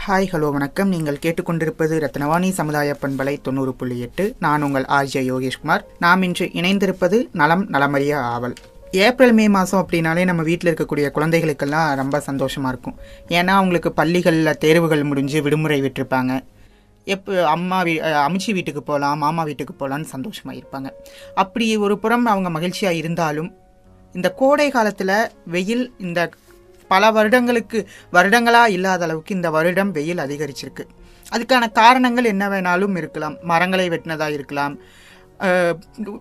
hi hello வணக்கம் நீங்கள் கேட்டுக்கொண்டிருப்பது ரத்னவாணி சமுதாய பண்பலை தொண்ணூறு புள்ளி எட்டு நான் உங்கள் ஆர்ஜே யோகேஷ்குமார் நாம் இன்று இணைந்திருப்பது நலம் நலமறிய ஆவல் ஏப்ரல் மே மாதம் அப்படின்னாலே நம்ம வீட்டில் இருக்கக்கூடிய குழந்தைகளுக்கெல்லாம் ரொம்ப சந்தோஷமாக இருக்கும் ஏன்னா அவங்களுக்கு பள்ளிகளில் தேர்வுகள் முடிஞ்சு விடுமுறை விட்டிருப்பாங்க எப்போ அம்மா வீ அஹ் அமிச்சி வீட்டுக்கு போகலாம் மாமா வீட்டுக்கு போகலான்னு சந்தோஷமாக இருப்பாங்க அப்படி ஒரு புறம் அவங்க மகிழ்ச்சியாக இருந்தாலும் இந்த கோடை காலத்தில் வெயில் இந்த பல வருடங்களுக்கு வருடங்களாக இல்லாத அளவுக்கு இந்த வருடம் வெயில் அதிகரிச்சிருக்கு அதுக்கான காரணங்கள் என்ன வேணாலும் இருக்கலாம் மரங்களை வெட்டினதா இருக்கலாம் அஹ்,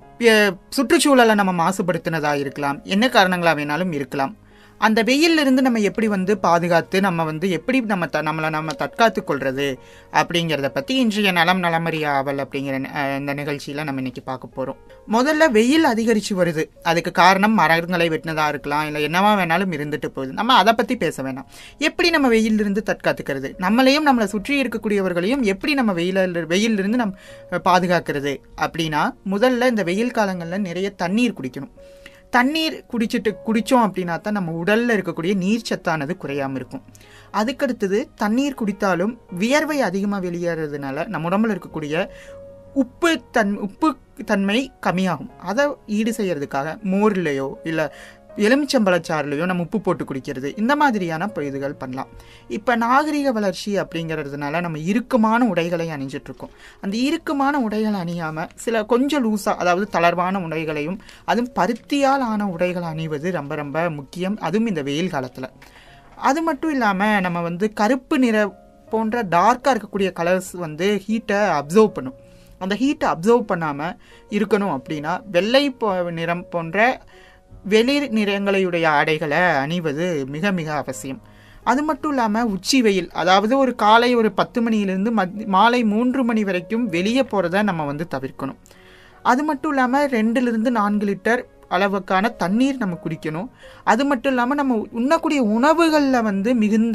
எ- சுற்றுச்சூழலை நம்ம மாசுபடுத்தினதா இருக்கலாம் என்ன காரணங்களா வேணாலும் இருக்கலாம் அந்த வெயில்ல இருந்து நம்ம எப்படி வந்து பாதுகாத்து நம்ம வந்து எப்படி நம்ம த நம்மளை நம்ம தற்காத்து கொள்றது அப்படிங்கிறத பற்றி இன்றைய நலம் நலமறிய ஆவல் அப்படிங்கிற அஹ், இந்த நிகழ்ச்சியில் நம்ம இன்னைக்கு பார்க்க போகிறோம் முதல்ல வெயில் அதிகரித்து வருது அதுக்கு காரணம் மரங்களை வெட்டினதா இருக்கலாம் இல்லை என்னவா வேணாலும் இருந்துட்டு போகுது நம்ம அதை பற்றி பேச வேணாம் எப்படி நம்ம வெயிலிருந்து தற்காத்துக்கிறது நம்மளையும் நம்மளை சுற்றி இருக்கக்கூடியவர்களையும் எப்படி நம்ம வெயில வெயிலிருந்து நம்ம அஹ், பாதுகாக்கிறது அப்படின்னா முதல்ல இந்த வெயில் காலங்களில் நிறைய தண்ணீர் குடிக்கணும் தண்ணீர் குடிச்சிட்டு குடித்தோம் அப்படின்னா தான் நம்ம உடலில் இருக்கக்கூடிய நீர் சத்தானது குறையாமல் இருக்கும் அதுக்கடுத்தது தண்ணீர் குடித்தாலும் வியர்வை அதிகமாக வெளியேறதுனால நம்ம உடம்புல இருக்கக்கூடிய உப்பு தன் உப்பு தன்மை கம்மியாகும் அதை ஈடு செய்யறதுக்காக மோர்லையோ இல்லை எலுமிச்சம்பழச்சாறுலையோ நம்ம உப்பு போட்டு குடிக்கிறது இந்த மாதிரியான இதுகள் பண்ணலாம் இப்போ நாகரிக வளர்ச்சி அப்படிங்கிறதுனால நம்ம இறுக்கமான உடைகளை அணிஞ்சிட்டு இருக்கோம் அந்த இறுக்கமான உடைகளை அணியாமல் சில கொஞ்சம் லூஸாக அதாவது தளர்வான உடைகளையும் அதுவும் பருத்தியால் ஆன உடைகளை அணிவது ரொம்ப ரொம்ப முக்கியம் அதுவும் இந்த வெயில் காலத்தில் அது மட்டும் இல்லாமல் நம்ம வந்து கருப்பு நிற போன்ற டார்க்காக இருக்கக்கூடிய கலர்ஸ் வந்து ஹீட்டை அப்சர்வ் பண்ணும் அந்த ஹீட்டை அப்சர்வ் பண்ணாமல் இருக்கணும் அப்படின்னா வெள்ளை போ நிறம் போன்ற வெளிர் நிறங்களையுடைய ஆடைகளை அணிவது மிக மிக அவசியம் அது மட்டும் இல்லாமல் உச்சி வெயில் அதாவது ஒரு காலை ஒரு பத்து மணியிலிருந்து மத் மாலை மூன்று மணி வரைக்கும் வெளியே போகிறத நம்ம வந்து தவிர்க்கணும் அது மட்டும் இல்லாமல் ரெண்டுலேருந்து நான்கு லிட்டர் அளவுக்கான தண்ணீர் நம்ம குடிக்கணும் அது மட்டும் இல்லாமல் நம்ம உண்ணக்கூடிய உணவுகளில் வந்து மிகுந்த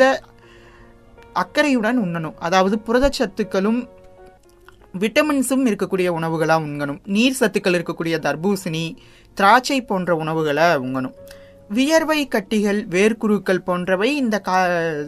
அக்கறையுடன் உண்ணணும் அதாவது புரதச்சத்துக்களும் விட்டமின்ஸும் இருக்கக்கூடிய உணவுகளாக உண்கணும் நீர் சத்துக்கள் இருக்கக்கூடிய தர்பூசணி திராட்சை போன்ற உணவுகளை உண்ணணும் வியர்வை கட்டிகள் வேர்க்குருக்கள் போன்றவை இந்த கா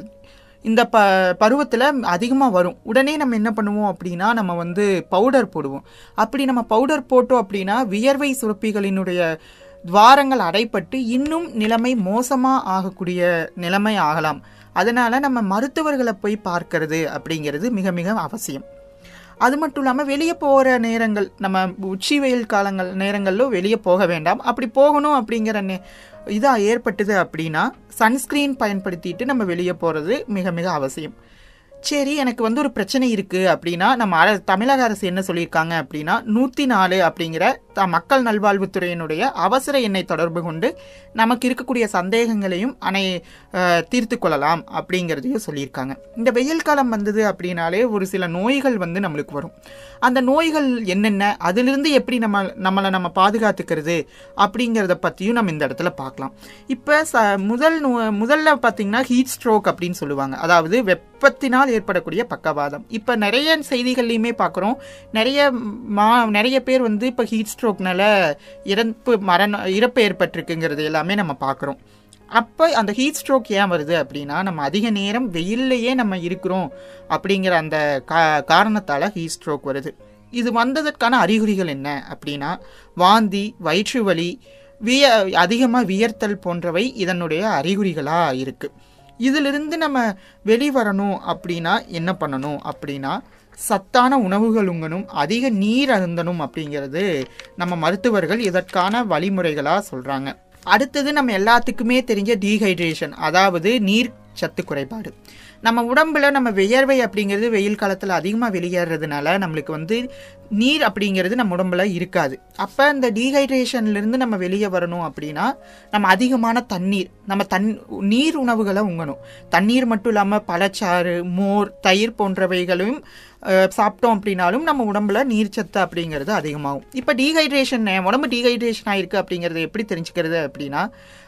இந்த ப பருவத்தில் அதிகமாக வரும் உடனே நம்ம என்ன பண்ணுவோம் அப்படின்னா நம்ம வந்து பவுடர் போடுவோம் அப்படி நம்ம பவுடர் போட்டோம் அப்படின்னா வியர்வை சுரப்பிகளினுடைய துவாரங்கள் அடைப்பட்டு இன்னும் நிலைமை மோசமாக ஆகக்கூடிய நிலைமை ஆகலாம் அதனால நம்ம மருத்துவர்களை போய் பார்க்கறது அப்படிங்கிறது மிக மிக அவசியம் அது மட்டும் இல்லாமல் வெளியே போகிற நேரங்கள் நம்ம உச்சி வெயில் காலங்கள் நேரங்களில் வெளியே போக வேண்டாம் அப்படி போகணும் அப்படிங்கிற நே இதாக ஏற்பட்டது அப்படின்னா சன்ஸ்க்ரீன் பயன்படுத்திட்டு நம்ம வெளியே போகிறது மிக மிக அவசியம் சரி எனக்கு வந்து ஒரு பிரச்சனை இருக்குது அப்படின்னா நம்ம அர தமிழக அரசு என்ன சொல்லியிருக்காங்க அப்படின்னா நூற்றி நாலு அப்படிங்கிற த மக்கள் நல்வாழ்வுத்துறையினுடைய அவசர எண்ணை தொடர்பு கொண்டு நமக்கு இருக்கக்கூடிய சந்தேகங்களையும் அனை அஹ், தீர்த்து கொள்ளலாம் அப்படிங்கிறதையும் சொல்லியிருக்காங்க இந்த வெயில் காலம் வந்தது அப்படின்னாலே ஒரு சில நோய்கள் வந்து நம்மளுக்கு வரும் அந்த நோய்கள் என்னென்ன அதிலிருந்து எப்படி நம்ம நம்மளை நம்ம பாதுகாத்துக்கிறது அப்படிங்கிறத பற்றியும் நம்ம இந்த இடத்துல பார்க்கலாம் இப்போ ச முதல் நோ முதல்ல பார்த்தீங்கன்னா ஹீட் ஸ்ட்ரோக் அப்படின்னு சொல்லுவாங்க அதாவது வெப்பத்தினால் ஏற்படக்கூடிய பக்கவாதம் இப்போ நிறைய செய்திகள்லையுமே பார்க்குறோம் நிறைய மா நிறைய பேர் வந்து இப்போ ஹீட் ஸ்ட்ரோக்னால இறப்பு மரண இறப்பு ஏற்பட்டிருக்குங்கிறது எல்லாமே நம்ம பார்க்குறோம் அப்போ அந்த ஹீட் ஸ்ட்ரோக் ஏன் வருது அப்படின்னா நம்ம அதிக நேரம் வெயில்லையே நம்ம இருக்கிறோம் அப்படிங்கிற அந்த கா காரணத்தால் ஹீட் ஸ்ட்ரோக் வருது இது வந்ததற்கான அறிகுறிகள் என்ன அப்படின்னா வாந்தி வயிற்று வலி விய அதிகமாக வியர்த்தல் போன்றவை இதனுடைய அறிகுறிகளாக இருக்குது இதிலிருந்து நம்ம வெளிவரணும் அப்படின்னா என்ன பண்ணணும் அப்படின்னா சத்தான உணவுகள் உங்கணும் அதிக நீர் அருந்தணும் அப்படிங்கிறது நம்ம மருத்துவர்கள் இதற்கான வழிமுறைகளாக சொல்கிறாங்க அடுத்தது நம்ம எல்லாத்துக்குமே தெரிஞ்ச டீஹைட்ரேஷன் அதாவது நீர் சத்து குறைபாடு நம்ம உடம்புல நம்ம வியர்வை அப்படிங்கிறது வெயில் காலத்தில் அதிகமாக வெளியேறதுனால நம்மளுக்கு வந்து நீர் அப்படிங்கிறது நம்ம உடம்புல இருக்காது அப்போ இந்த டீஹைட்ரேஷன்லேருந்து நம்ம வெளியே வரணும் அப்படின்னா நம்ம அதிகமான தண்ணீர் நம்ம தன் நீர் உணவுகளை உங்கணும் தண்ணீர் மட்டும் இல்லாமல் பழச்சாறு மோர் தயிர் போன்றவைகளையும் அஹ், சாப்பிட்டோம் அப்படின்னாலும் நம்ம உடம்புல நீர்ச்சத்து அப்படிங்கிறது அதிகமாகும் இப்போ டீஹைட்ரேஷன் உடம்பு டீஹைட்ரேஷன் ஆயிருக்கு அப்படிங்கிறத எப்படி தெரிஞ்சுக்கிறது அப்படின்னா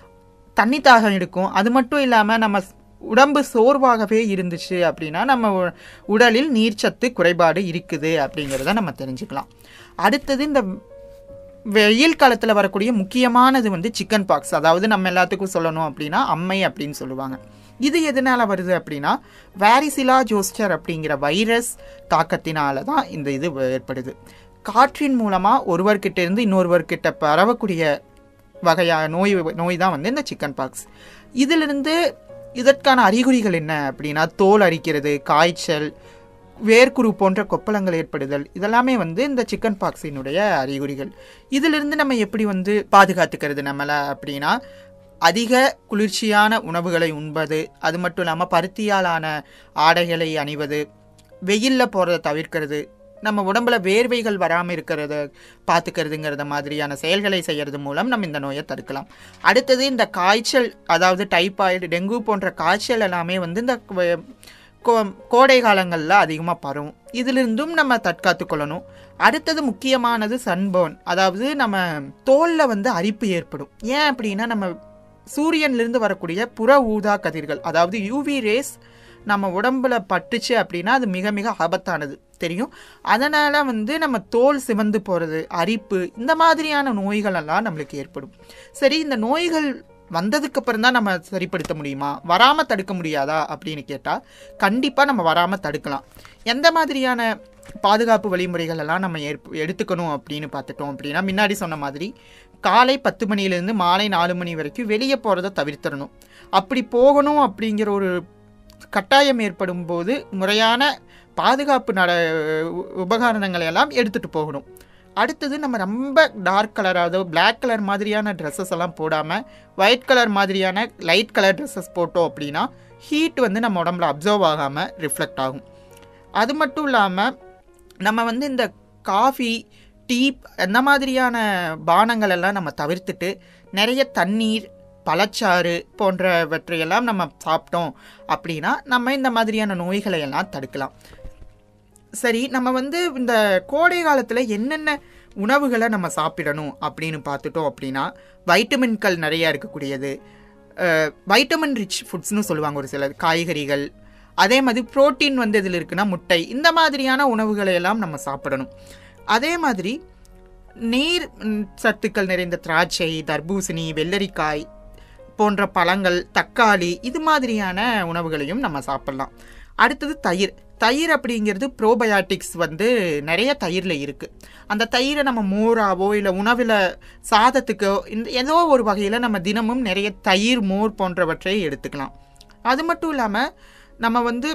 தண்ணி தாகம் எடுக்கும் அது மட்டும் இல்லாமல் நம்ம உடம்பு சோர்வாகவே இருந்துச்சு அப்படின்னா நம்ம உ- உடலில் நீர்ச்சத்து குறைபாடு இருக்குது அப்படிங்கிறத நம்ம தெரிஞ்சுக்கலாம் அடுத்தது இந்த வெயில் காலத்தில் வரக்கூடிய முக்கியமானது வந்து சிக்கன் பாக்ஸ் அதாவது நம்ம எல்லாத்துக்கும் சொல்லணும் அப்படின்னா அம்மை அப்படின்னு சொல்லுவாங்க இது எதனால் வருது அப்படின்னா வேரிசிலா ஜோஸ்டர் அப்படிங்கிற வைரஸ் தாக்கத்தினால தான் இந்த இது ஏற்படுது காற்றின் மூலமாக ஒருவர்கிட்ட இருந்து இன்னொருவர்கிட்ட பரவக்கூடிய வகையான நோய் நோய் தான் வந்து இந்த சிக்கன் பாக்ஸ் இதிலிருந்து இதற்கான அறிகுறிகள் என்ன அப்படின்னா தோல் அரிக்கிறது காய்ச்சல் வேர்க்குரு போன்ற கொப்பளங்கள் ஏற்படுதல் இதெல்லாமே வந்து இந்த சிக்கன் பாக்ஸினுடைய அறிகுறிகள் இதிலிருந்து நம்ம எப்படி வந்து பாதுகாத்துக்கிறது நம்மளை அப்படின்னா அதிக குளிர்ச்சியான உணவுகளை உண்பது அது மட்டும் இல்லாமல் பருத்தியாலான ஆடைகளை அணிவது வெயிலில் போகிறத தவிர்க்கிறது நம்ம உடம்புல வேர்வைகள் வராமல் இருக்கிறத பார்த்துக்கிறதுங்கிறத மாதிரியான செயல்களை செய்கிறது மூலம் நம்ம இந்த நோயை தடுக்கலாம் அடுத்தது இந்த காய்ச்சல் அதாவது டைபாய்டு டெங்கு போன்ற காய்ச்சல் எல்லாமே வந்து இந்த வ- கோ- கோடை காலங்களில் அதிகமாக பரவும் இதிலிருந்தும் நம்ம தற்காத்து கொள்ளணும் அடுத்தது முக்கியமானது சன்பர்ன் அதாவது நம்ம தோலில் வந்து அரிப்பு ஏற்படும் ஏன் அப்படின்னா நம்ம சூரியன்லேருந்து வரக்கூடிய புற ஊதா கதிர்கள் அதாவது யூவி ரேஸ் நம்ம உடம்புல பட்டுச்சு அப்படின்னா அது மிக மிக ஆபத்தானது தெரியும் அதனால் வந்து நம்ம தோல் சிவந்து போகிறது அரிப்பு இந்த மாதிரியான நோய்கள் எல்லாம் நம்மளுக்கு ஏற்படும் சரி இந்த நோய்கள் வந்ததுக்கு அப்புறம் தான் நம்ம சரிப்படுத்த முடியுமா வராமல் தடுக்க முடியாதா அப்படின்னு கேட்டால் கண்டிப்பாக நம்ம வராமல் தடுக்கலாம் எந்த மாதிரியான பாதுகாப்பு வழிமுறைகள் எல்லாம் நம்ம ஏற்ப எடுத்துக்கணும் அப்படின்னு பார்த்துட்டோம் அப்படின்னா முன்னாடி சொன்ன மாதிரி காலை பத்து மணிலேருந்து மாலை நாலு மணி வரைக்கும் வெளியே போகிறத தவிர்த்திடணும் அப்படி போகணும் அப்படிங்கிற ஒரு கட்டாயம் ஏற்படும் போது முறையான பாதுகாப்பு நட உ- உபகரணங்களை எல்லாம் எடுத்துகிட்டு போகணும் அடுத்தது நம்ம ரொம்ப டார்க் கலர் அதாவது Black கலர் மாதிரியான ட்ரெஸ்ஸஸ் எல்லாம் போடாமல் ஒயிட் கலர் மாதிரியான லைட் கலர் ட்ரெஸ்ஸஸ் போட்டோம் அப்படின்னா ஹீட் வந்து நம்ம உடம்புல அப்சர்வ் ஆகாமல் ரிஃப்ளெக்ட் ஆகும் அது மட்டும் இல்லாமல் நம்ம வந்து இந்த காஃபி டீ அந்த மாதிரியான பானங்கள் எல்லாம் நம்ம தவிர்த்துட்டு நிறைய தண்ணீர் பழச்சாறு போன்றவற்றையெல்லாம் நம்ம சாப்பிட்டோம் அப்படின்னா நம்ம இந்த மாதிரியான நோய்களை எல்லாம் தடுக்கலாம் சரி நம்ம வந்து இந்த கோடை காலத்தில் என்னென்ன உணவுகளை நம்ம சாப்பிடணும் அப்படின்னு பார்த்துட்டோம் அப்படின்னா வைட்டமின்கள் நிறையா இருக்கக்கூடியது வைட்டமின் ரிச் ஃபுட்ஸ்னு சொல்லுவாங்க ஒரு சிலர் காய்கறிகள் அதே மாதிரி புரோட்டீன் வந்து இதில் இருக்குன்னா முட்டை இந்த மாதிரியான உணவுகளை எல்லாம் நம்ம சாப்பிடணும் அதே மாதிரி நீர் ம், சத்துக்கள் நிறைந்த திராட்சை தர்பூசணி வெள்ளரிக்காய் போன்ற பழங்கள் தக்காளி இது மாதிரியான உணவுகளையும் நம்ம சாப்பிடலாம் அடுத்தது தயிர் தயிர் அப்படிங்கிறது ப்ரோபயாட்டிக்ஸ் வந்து நிறைய தயிரில் இருக்குது அந்த தயிரை நம்ம மோராவோ இல்லை உணவில் சாதத்துக்கோ இந்த ஏதோ ஒரு வகையில் நம்ம தினமும் நிறைய தயிர் மோர் போன்றவற்றை எடுத்துக்கலாம் அது மட்டும் இல்லாமல் நம்ம வந்து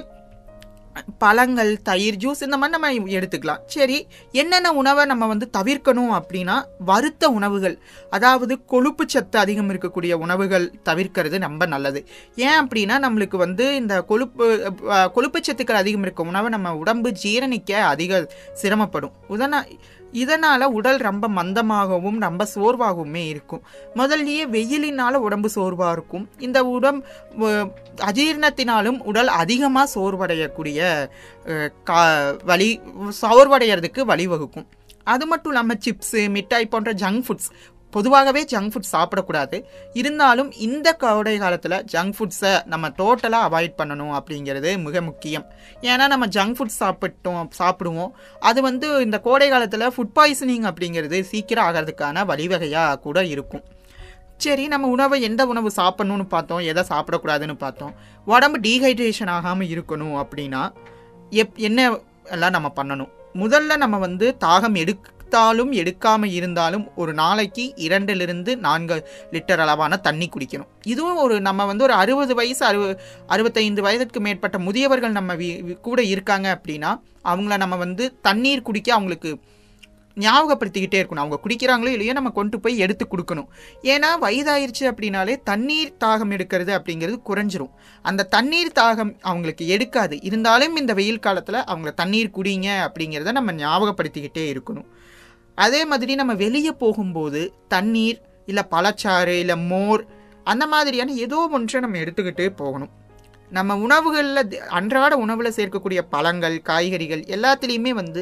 பழங்கள் தயிர் ஜூஸ் இந்த மாதிரி நம்ம எடுத்துக்கலாம் சரி என்னென்ன உணவை நம்ம வந்து தவிர்க்கணும் அப்படின்னா வறுத்த உணவுகள் அதாவது கொழுப்பு சத்து அதிகம் இருக்கக்கூடிய உணவுகள் தவிர்க்கிறது ரொம்ப நல்லது ஏன் அப்படின்னா நம்மளுக்கு வந்து இந்த கொழுப்பு அஹ், கொழுப்பு சத்துக்கள் அதிகம் இருக்க உணவை நம்ம உடம்பு ஜீரணிக்க அதிக சிரமப்படும் உதனா இதனால் உடல் ரொம்ப மந்தமாகவும் ரொம்ப சோர்வாகவுமே இருக்கும் முதல்லயே வெயிலினால உடம்பு சோர்வாக இருக்கும் இந்த உடம் வ- அஜீரணத்தினாலும் உடல் அதிகமாக சோர்வடையக்கூடிய அஹ், கா வழி சோர்வடைகிறதுக்கு வழிவகுக்கும் அது மட்டும் இல்லாமல் சிப்ஸு மிட்டாய் போன்ற ஜங்க் ஃபுட்ஸ் பொதுவாகவே ஜங்க் ஃபுட் சாப்பிடக்கூடாது இருந்தாலும் இந்த கோடை காலத்தில் ஜங்க் ஃபுட்ஸை நம்ம டோட்டலாக அவாய்ட் பண்ணணும் அப்படிங்கிறது மிக முக்கியம் ஏன்னா நம்ம ஜங்க் ஃபுட் சாப்பிட்டோம் சாப்பிடுவோம் அது வந்து இந்த கோடை காலத்தில் ஃபுட் பாய்சனிங் அப்படிங்கிறது சீக்கிரம் ஆகிறதுக்கான வழிவகையாக கூட இருக்கும் சரி நம்ம உணவை எந்த உணவு சாப்பிடணும்னு பார்த்தோம் எதை சாப்பிடக்கூடாதுன்னு பார்த்தோம் உடம்பு டீஹைட்ரேஷன் ஆகாமல் இருக்கணும் அப்படின்னா எப் என்ன எல்லாம் நம்ம பண்ணணும் முதல்ல நம்ம வந்து தாகம் எடுத்தாலும் எடுக்காம இருந்தாலும் ஒரு நாளைக்கு இரண்டிலிருந்து நான்கு லிட்டர் அளவான தண்ணி குடிக்கணும் இதுவும் ஒரு நம்ம வந்து ஒரு அறுபது வயசு அறுபது அறுபத்தைந்து வயதுக்கு மேற்பட்ட முதியவர்கள் நம்ம வீ- வீ- கூட இருக்காங்க அப்படின்னா அவங்கள நம்ம வந்து தண்ணீர் குடிக்க அவங்களுக்கு ஞாபகப்படுத்திக்கிட்டே இருக்கணும் அவங்க குடிக்கிறாங்களோ இல்லையோ நம்ம கொண்டு போய் எடுத்து கொடுக்கணும் ஏன்னா வயதாயிருச்சு அப்படின்னாலே தண்ணீர் தாகம் எடுக்கிறது அப்படிங்கிறது குறைஞ்சிரும் அந்த தண்ணீர் தாகம் அவங்களுக்கு எடுக்காது இருந்தாலும் இந்த வெயில் காலத்தில் அவங்க தண்ணீர் குடிங்க அப்படிங்கிறத நம்ம ஞாபகப்படுத்திக்கிட்டே இருக்கணும் அதே மாதிரி நம்ம வெளியே போகும்போது தண்ணீர் இல்லை பழச்சாறு இல்லை மோர் அந்த மாதிரியான ஏதோ ஒன்றை நம்ம எடுத்துக்கிட்டே போகணும் நம்ம உணவுகளில் அன்றாட உணவில் சேர்க்கக்கூடிய பழங்கள் காய்கறிகள் எல்லாத்துலேயுமே வந்து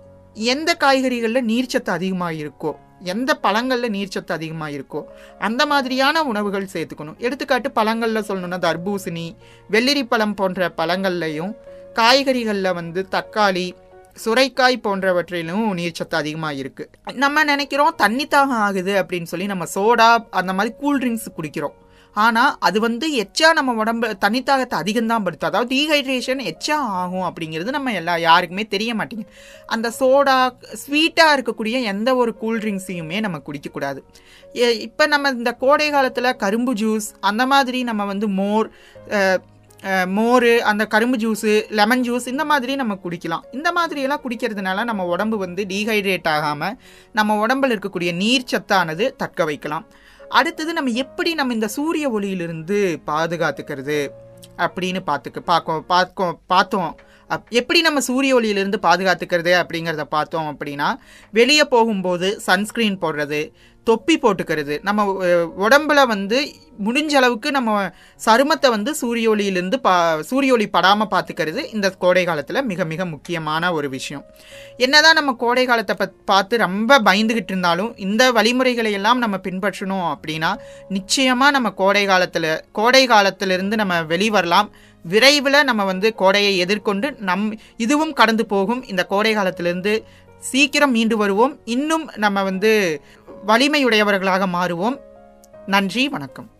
எந்த காய்கறிகளில் நீர்ச்சத்து அதிகமாக இருக்கோ எந்த பழங்களில் நீர்ச்சத்து அதிகமாக இருக்கோ அந்த மாதிரியான உணவுகள் சேர்த்துக்கணும் எடுத்துக்காட்டு பழங்களில் சொல்லணும்னா தர்பூசணி வெள்ளரி பழம் போன்ற பழங்கள்லையும் காய்கறிகளில் வந்து தக்காளி சுரைக்காய் போன்றவற்றிலும் நீர்ச்சத்து அதிகமாக இருக்கு நம்ம நினைக்கிறோம் தண்ணி தாகம் ஆகுது அப்படின்னு சொல்லி நம்ம சோடா அந்த மாதிரி கூல் ட்ரிங்க்ஸ் குடிக்கிறோம் ஆனால் அது வந்து எச்சா நம்ம உடம்பு தண்ணித்தாகத்தை அதிகம்தான் படுத்தும் அதாவது டீஹைட்ரேஷன் எச்சா ஆகும் அப்படிங்கிறது நம்ம எல்லா யாருக்குமே தெரிய மாட்டேங்குது அந்த சோடா ஸ்வீட்டாக இருக்கக்கூடிய எந்த ஒரு கூல் ட்ரிங்க்ஸையுமே நம்ம குடிக்கக்கூடாது இப்போ நம்ம இந்த கோடை காலத்தில் கரும்பு ஜூஸ் அந்த மாதிரி நம்ம வந்து மோர் அஹ், அஹ், மோர் அந்த கரும்பு ஜூஸு லெமன் ஜூஸ் இந்த மாதிரி நம்ம குடிக்கலாம் இந்த மாதிரியெல்லாம் குடிக்கிறதுனால நம்ம உடம்பு வந்து டீஹைட்ரேட் ஆகாமல் நம்ம உடம்புல இருக்கக்கூடிய நீர் சத்தானது தக்க வைக்கலாம் அடுத்தது நம்ம எப்படி நம்ம இந்த சூரிய ஒளியிலிருந்து பாதுகாத்துக்கிறது அப்படின்னு பார்த்துக்க பார்க்கோம் பார்க்கோம் பார்த்தோம் அப் எப்படி நம்ம சூரிய ஒளியிலிருந்து பாதுகாத்துக்கிறது அப்படிங்கிறத பார்த்தோம் அப்படின்னா வெளியே போகும்போது சன்ஸ்க்ரீன் போடுறது தொப்பி போட்டுக்கிறது நம்ம அஹ், உடம்புல வந்து முடிஞ்ச அளவுக்கு நம்ம சருமத்தை வந்து சூரிய ஒளியிலிருந்து பா சூரிய ஒளி படாமல் பார்த்துக்கிறது இந்த கோடை காலத்தில் மிக மிக முக்கியமான ஒரு விஷயம் என்னதான் நம்ம கோடை காலத்தை பத் பார்த்து ரொம்ப பயந்துகிட்டு இருந்தாலும் இந்த வழிமுறைகளை எல்லாம் நம்ம பின்பற்றணும் அப்படின்னா நிச்சயமாக நம்ம கோடை காலத்தில் கோடை காலத்திலிருந்து நம்ம வெளிவரலாம் விரைவில் நம்ம வந்து கோடையை எதிர்கொண்டு நம் இதுவும் கடந்து போகும் இந்த கோடை காலத்திலிருந்து சீக்கிரம் மீண்டு வருவோம் இன்னும் நம்ம வந்து வலிமையுடையவர்களாக மாறுவோம் நன்றி வணக்கம்